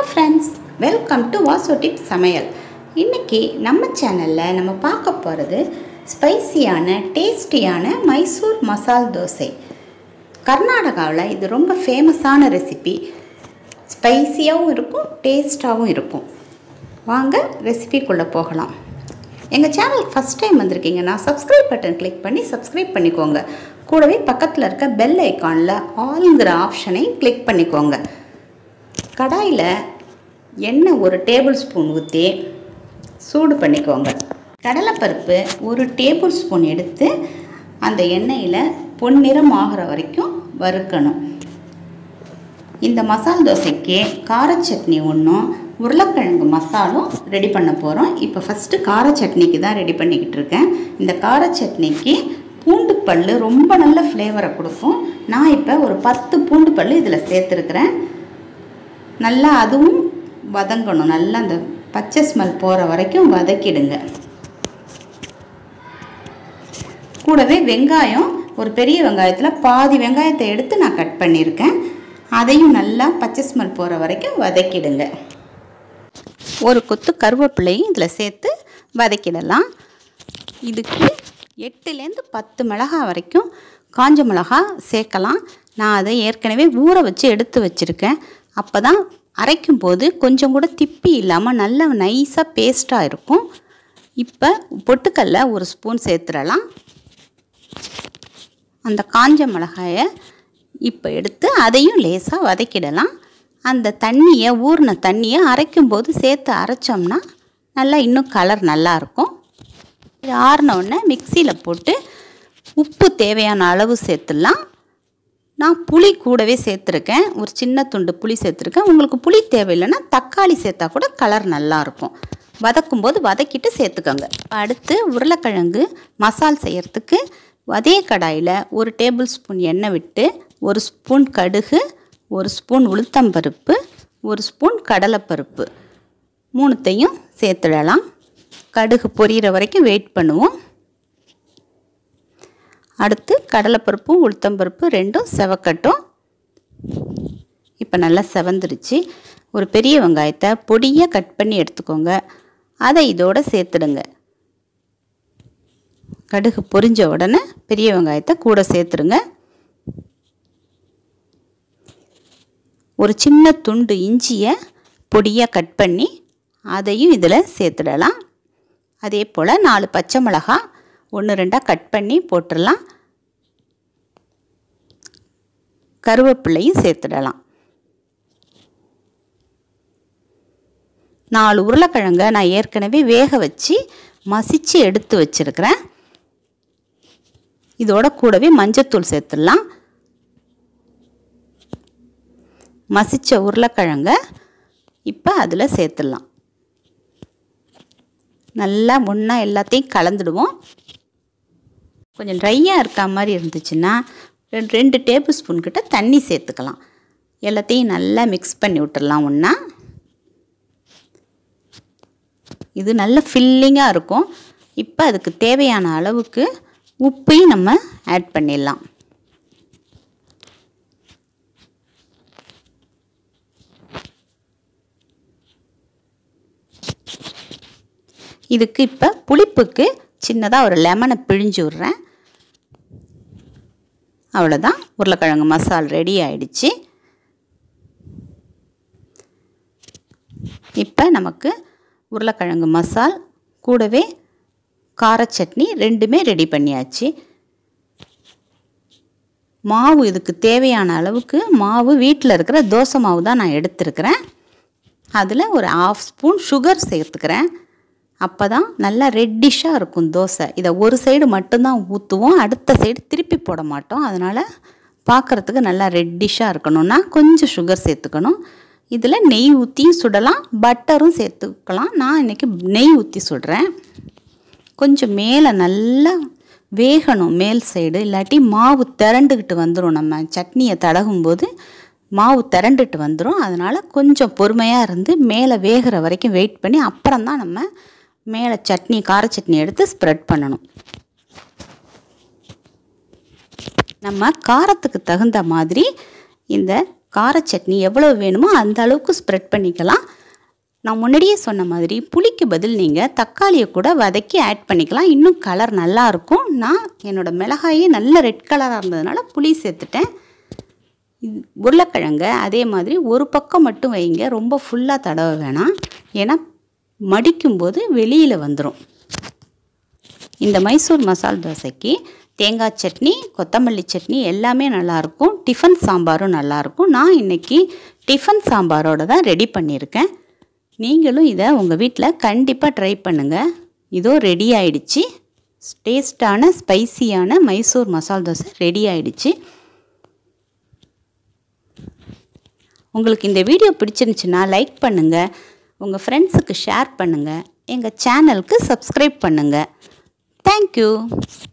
friends welcome to வாசோ டிப் சமையல் இன்றைக்கி நம்ம சேனலில் நம்ம பார்க்க போகிறது ஸ்பைசியான டேஸ்டியான மைசூர் மசால் தோசை கர்நாடகாவில் இது ரொம்ப ஃபேமஸான ரெசிபி ஸ்பைசியாகவும் இருக்கும் டேஸ்ட்டாகவும் இருக்கும் வாங்க ரெசிபிக்குள்ளே போகலாம் எங்கள் சேனலுக்கு ஃபஸ்ட் டைம் வந்திருக்கீங்கன்னா சப்ஸ்கிரைப் பட்டன் கிளிக் பண்ணி சப்ஸ்கிரைப் பண்ணிக்கோங்க கூடவே பக்கத்தில் இருக்க பெல் ஐக்கானில் ஆல்ங்கிற ஆப்ஷனை கிளிக் பண்ணிக்கோங்க கடாயில் எண்ணெய் ஒரு டேபிள் ஸ்பூன் ஊற்றி சூடு பண்ணிக்கோங்க கடலைப்பருப்பு ஒரு டேபிள் ஸ்பூன் எடுத்து அந்த எண்ணெயில் பொன்னிறம் ஆகிற வரைக்கும் வறுக்கணும் இந்த மசால் தோசைக்கு கார சட்னி ஒன்றும் உருளைக்கிழங்கு மசாலும் ரெடி பண்ண போகிறோம் இப்போ ஃபஸ்ட்டு கார சட்னிக்கு தான் ரெடி பண்ணிக்கிட்டு இருக்கேன் இந்த கார சட்னிக்கு பூண்டு பல் ரொம்ப நல்ல ஃப்ளேவரை கொடுக்கும் நான் இப்போ ஒரு பத்து பூண்டு பல் இதில் சேர்த்துருக்குறேன் நல்லா அதுவும் வதங்கணும் நல்லா அந்த பச்சை ஸ்மெல் போகிற வரைக்கும் வதக்கிடுங்க கூடவே வெங்காயம் ஒரு பெரிய வெங்காயத்தில் பாதி வெங்காயத்தை எடுத்து நான் கட் பண்ணியிருக்கேன் அதையும் நல்லா பச்சை ஸ்மெல் போகிற வரைக்கும் வதக்கிடுங்க ஒரு கொத்து கருவேப்பிலையும் இதில் சேர்த்து வதக்கிடலாம் இதுக்கு எட்டுலேருந்து பத்து மிளகா வரைக்கும் காஞ்ச மிளகா சேர்க்கலாம் நான் அதை ஏற்கனவே ஊற வச்சு எடுத்து வச்சுருக்கேன் அப்போ தான் அரைக்கும் போது கொஞ்சம் கூட திப்பி இல்லாமல் நல்ல நைஸாக பேஸ்ட்டாக இருக்கும் இப்போ பொட்டுக்கல்ல ஒரு ஸ்பூன் சேர்த்துடலாம் அந்த காஞ்ச மிளகாயை இப்போ எடுத்து அதையும் லேசாக வதக்கிடலாம் அந்த தண்ணியை ஊறின தண்ணியை அரைக்கும் போது சேர்த்து அரைச்சோம்னா நல்லா இன்னும் கலர் நல்லாயிருக்கும் இது ஆறினோடனே மிக்சியில் போட்டு உப்பு தேவையான அளவு சேர்த்துடலாம் நான் புளி கூடவே சேர்த்துருக்கேன் ஒரு சின்ன துண்டு புளி சேர்த்துருக்கேன் உங்களுக்கு புளி தேவையில்லைன்னா தக்காளி சேர்த்தா கூட கலர் நல்லாயிருக்கும் வதக்கும் போது வதக்கிட்டு சேர்த்துக்கோங்க அடுத்து உருளைக்கிழங்கு மசால் செய்கிறதுக்கு அதே கடாயில் ஒரு டேபிள் ஸ்பூன் எண்ணெய் விட்டு ஒரு ஸ்பூன் கடுகு ஒரு ஸ்பூன் உளுத்தம்பருப்பு ஒரு ஸ்பூன் கடலைப்பருப்பு மூணுத்தையும் சேர்த்துடலாம் கடுகு பொரியிற வரைக்கும் வெயிட் பண்ணுவோம் அடுத்து கடலைப்பருப்பும் உளுத்தம்பருப்பு ரெண்டும் செவக்கட்டும் இப்போ நல்லா செவந்துருச்சு ஒரு பெரிய வெங்காயத்தை பொடியாக கட் பண்ணி எடுத்துக்கோங்க அதை இதோட சேர்த்துடுங்க கடுகு பொரிஞ்ச உடனே பெரிய வெங்காயத்தை கூட சேர்த்துருங்க ஒரு சின்ன துண்டு இஞ்சியை பொடியாக கட் பண்ணி அதையும் இதில் சேர்த்துடலாம் அதே போல் நாலு பச்சை மிளகா ஒன்று ரெண்டாக கட் பண்ணி போட்டுடலாம் கருவேப்பிள்ளையும் சேர்த்துடலாம் நாலு உருளைக்கிழங்க நான் ஏற்கனவே வேக வச்சு மசித்து எடுத்து வச்சுருக்கிறேன் இதோட கூடவே மஞ்சத்தூள் சேர்த்துடலாம் மசித்த உருளைக்கிழங்க இப்போ அதில் சேர்த்துடலாம் நல்லா ஒன்றா எல்லாத்தையும் கலந்துடுவோம் கொஞ்சம் ட்ரையாக இருக்க மாதிரி இருந்துச்சுன்னா ரெண்டு ரெண்டு டேபிள் ஸ்பூன் கிட்ட தண்ணி சேர்த்துக்கலாம் எல்லாத்தையும் நல்லா மிக்ஸ் பண்ணி விட்டுடலாம் ஒன்றா இது நல்ல ஃபில்லிங்காக இருக்கும் இப்போ அதுக்கு தேவையான அளவுக்கு உப்பையும் நம்ம ஆட் பண்ணிடலாம் இதுக்கு இப்போ புளிப்புக்கு சின்னதாக ஒரு லெமனை பிழிஞ்சு விட்றேன் அவ்வளோதான் உருளைக்கிழங்கு மசால் ரெடி ஆயிடுச்சு இப்போ நமக்கு உருளைக்கிழங்கு மசால் கூடவே கார சட்னி ரெண்டுமே ரெடி பண்ணியாச்சு மாவு இதுக்கு தேவையான அளவுக்கு மாவு வீட்டில் இருக்கிற தோசை மாவு தான் நான் எடுத்துருக்கிறேன் அதில் ஒரு ஆஃப் ஸ்பூன் சுகர் சேர்த்துக்கிறேன் அப்போ தான் நல்லா ரெட்டிஷாக இருக்கும் தோசை இதை ஒரு சைடு மட்டும்தான் ஊற்றுவோம் அடுத்த சைடு திருப்பி போட மாட்டோம் அதனால் பார்க்குறதுக்கு நல்லா ரெட்டிஷாக இருக்கணும்னா கொஞ்சம் சுகர் சேர்த்துக்கணும் இதில் நெய் ஊற்றியும் சுடலாம் பட்டரும் சேர்த்துக்கலாம் நான் இன்றைக்கி நெய் ஊற்றி சுடுறேன் கொஞ்சம் மேலே நல்லா வேகணும் மேல் சைடு இல்லாட்டி மாவு திரண்டுக்கிட்டு வந்துடும் நம்ம சட்னியை தடகும்போது மாவு திரண்டுட்டு வந்துடும் அதனால் கொஞ்சம் பொறுமையாக இருந்து மேலே வேகிற வரைக்கும் வெயிட் பண்ணி அப்புறம் தான் நம்ம மேலே சட்னி கார சட்னி எடுத்து ஸ்ப்ரெட் பண்ணணும் நம்ம காரத்துக்கு தகுந்த மாதிரி இந்த கார சட்னி எவ்வளோ வேணுமோ அந்த அளவுக்கு ஸ்ப்ரெட் பண்ணிக்கலாம் நான் முன்னாடியே சொன்ன மாதிரி புளிக்கு பதில் நீங்கள் தக்காளியை கூட வதக்கி ஆட் பண்ணிக்கலாம் இன்னும் கலர் நல்லா இருக்கும் நான் என்னோடய மிளகாயே நல்ல ரெட் கலராக இருந்ததுனால புளி சேர்த்துட்டேன் இது உருளைக்கிழங்க அதே மாதிரி ஒரு பக்கம் மட்டும் வைங்க ரொம்ப ஃபுல்லாக தடவ வேணாம் ஏன்னா மடிக்கும்போது வெளியில் வந்துடும் இந்த மைசூர் மசால் தோசைக்கு தேங்காய் சட்னி கொத்தமல்லி சட்னி எல்லாமே நல்லாயிருக்கும் டிஃபன் சாம்பாரும் நல்லாயிருக்கும் நான் இன்றைக்கி டிஃபன் சாம்பாரோட தான் ரெடி பண்ணியிருக்கேன் நீங்களும் இதை உங்கள் வீட்டில் கண்டிப்பாக ட்ரை பண்ணுங்கள் இதோ ரெடி ஆயிடுச்சு டேஸ்டான ஸ்பைசியான மைசூர் மசால் தோசை ரெடி ஆயிடுச்சு உங்களுக்கு இந்த வீடியோ பிடிச்சிருந்துச்சுன்னா லைக் பண்ணுங்கள் உங்கள் ஃப்ரெண்ட்ஸுக்கு ஷேர் பண்ணுங்கள் எங்கள் சேனலுக்கு சப்ஸ்கிரைப் பண்ணுங்கள் தேங்க்யூ